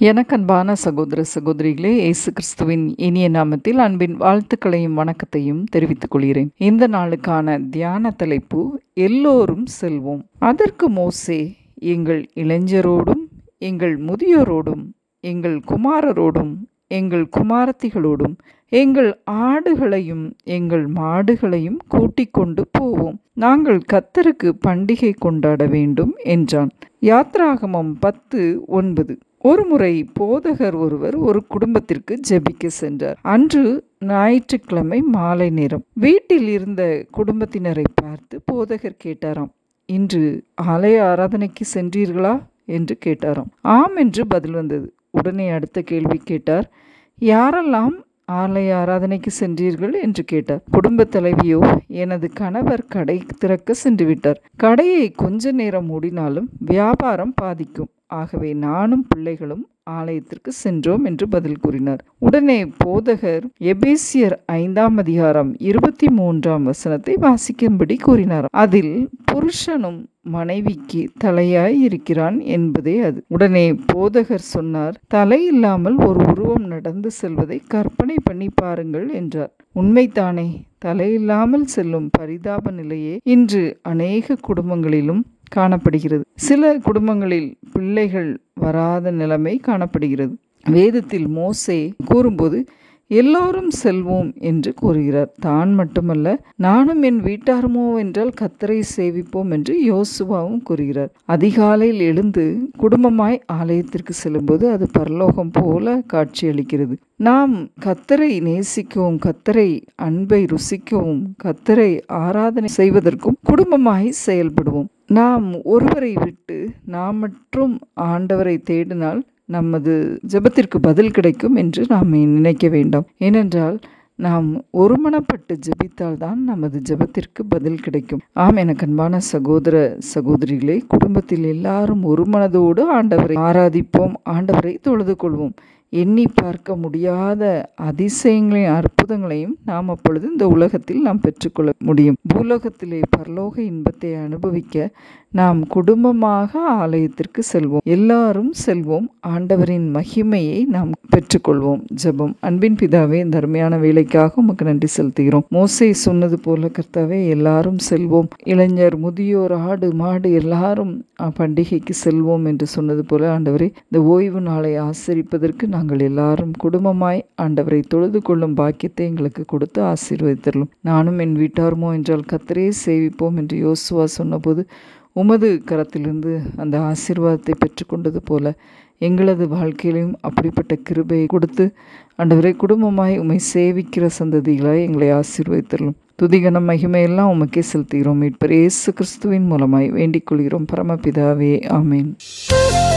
எனக்கன்பான சகோதர சகோதரிகளே இயேசு கிறிஸ்துவின் இனிய நாமத்தில் அன்பின் வாழ்த்துக்களையும் வணக்கத்தையும் தெரிவித்துக் கொள்கிறேன் இந்த நாளுக்கான தியான தலைப்பு எல்லோரும் செல்வோம் அதற்கு மோசே எங்கள் இளைஞரோடும் எங்கள் முதியோரோடும் எங்கள் குமாரரோடும் எங்கள் குமாரத்திகளோடும் எங்கள் ஆடுகளையும் எங்கள் மாடுகளையும் கூட்டிக் கொண்டு போவோம் நாங்கள் கத்தருக்கு பண்டிகை கொண்டாட வேண்டும் என்றான் யாத்ராகமம் பத்து ஒன்பது ஒருமுறை போதகர் ஒருவர் ஒரு குடும்பத்திற்கு ஜெபிக்க சென்றார் அன்று ஞாயிற்றுக்கிழமை மாலை நேரம் வீட்டில் இருந்த குடும்பத்தினரை பார்த்து போதகர் கேட்டாராம் இன்று ஆலய ஆராதனைக்கு சென்றீர்களா என்று கேட்டாராம் ஆம் என்று பதில் வந்தது உடனே அடுத்த கேள்வி கேட்டார் யாரெல்லாம் ஆலய ஆராதனைக்கு சென்றீர்கள் என்று கேட்டார் குடும்ப தலைவியோ எனது கணவர் கடை திறக்க சென்று விட்டார் கடையை கொஞ்ச நேரம் மூடினாலும் வியாபாரம் பாதிக்கும் ஆகவே நானும் பிள்ளைகளும் ஆலயத்திற்கு சென்றோம் என்று பதில் கூறினார் உடனே போதகர் எபேசியர் ஐந்தாம் அதிகாரம் இருபத்தி மூன்றாம் வசனத்தை வாசிக்கும்படி கூறினார் அதில் புருஷனும் மனைவிக்கு தலையாய் இருக்கிறான் என்பதே அது உடனே போதகர் சொன்னார் தலை இல்லாமல் ஒரு உருவம் நடந்து செல்வதை கற்பனை பண்ணி பாருங்கள் என்றார் உண்மைதானே தலையில்லாமல் செல்லும் பரிதாப நிலையே இன்று அநேக குடும்பங்களிலும் காணப்படுகிறது சில குடும்பங்களில் பிள்ளைகள் வராத நிலைமை காணப்படுகிறது வேதத்தில் மோசே கூறும்போது எல்லோரும் செல்வோம் என்று கூறுகிறார் தான் மட்டுமல்ல நானும் என் வீட்டாருமோ என்றால் கத்தரை சேவிப்போம் என்று யோசுவாவும் கூறுகிறார் அதிகாலையில் எழுந்து குடும்பமாய் ஆலயத்திற்கு செல்லும்போது அது பரலோகம் போல காட்சியளிக்கிறது நாம் கத்தரை நேசிக்கவும் கத்தரை அன்பை ருசிக்கவும் கத்தரை ஆராதனை செய்வதற்கும் குடும்பமாய் செயல்படுவோம் நாம் ஒருவரை விட்டு நாம் மற்றும் ஆண்டவரை தேடினால் நமது ஜெபத்திற்கு பதில் கிடைக்கும் என்று நாம் நினைக்க வேண்டாம் ஏனென்றால் நாம் ஒருமனப்பட்டு ஜெபித்தால்தான் நமது ஜெபத்திற்கு பதில் கிடைக்கும் ஆம் எனக்கு அன்பான சகோதர சகோதரிகளே குடும்பத்தில் எல்லாரும் ஒரு மனதோடு ஆண்டவரை ஆராதிப்போம் ஆண்டவரை தொழுது கொள்வோம் எண்ணி பார்க்க முடியாத அதிசயங்களையும் அற்புதங்களையும் நாம் அப்பொழுது இந்த உலகத்தில் நாம் பெற்றுக்கொள்ள முடியும் பூலோகத்திலே பரலோக இன்பத்தை அனுபவிக்க நாம் குடும்பமாக ஆலயத்திற்கு செல்வோம் எல்லாரும் செல்வோம் ஆண்டவரின் மகிமையை நாம் பெற்றுக்கொள்வோம் ஜெபம் அன்பின் பிதாவே இந்த அருமையான வேலைக்காக உமக்கு நன்றி செலுத்துகிறோம் மோசை சொன்னது போல கர்த்தாவே எல்லாரும் செல்வோம் இளைஞர் முதியோர் ஆடு மாடு எல்லாரும் பண்டிகைக்கு செல்வோம் என்று சொன்னது போல ஆண்டவரே இந்த ஓய்வு நாளை ஆசரிப்பதற்கு நாங்கள் எல்லாரும் குடும்பமாய் ஆண்டவரை தொழுது கொள்ளும் பாக்கியத்தை எங்களுக்கு கொடுத்து ஆசீர்வதித்தரலும் நானும் என் வீட்டாருமோ என்றால் கத்தரே சேவிப்போம் என்று யோசுவா சொன்னபோது உமது கரத்திலிருந்து அந்த ஆசீர்வாதத்தை பெற்றுக்கொண்டது போல எங்களது வாழ்க்கையிலும் அப்படிப்பட்ட கிருபையை கொடுத்து ஆண்டவரை குடும்பமாய் உம்மை சேவிக்கிற சந்ததிகளாய் எங்களை ஆசீர்வதித்தரலும் துதிகன மகிமையெல்லாம் உமக்கே செலுத்துகிறோம் மீட்பர் இயேசு கிறிஸ்துவின் மூலமாய் வேண்டிக் கொள்கிறோம் பரமபிதாவே ஆமேன்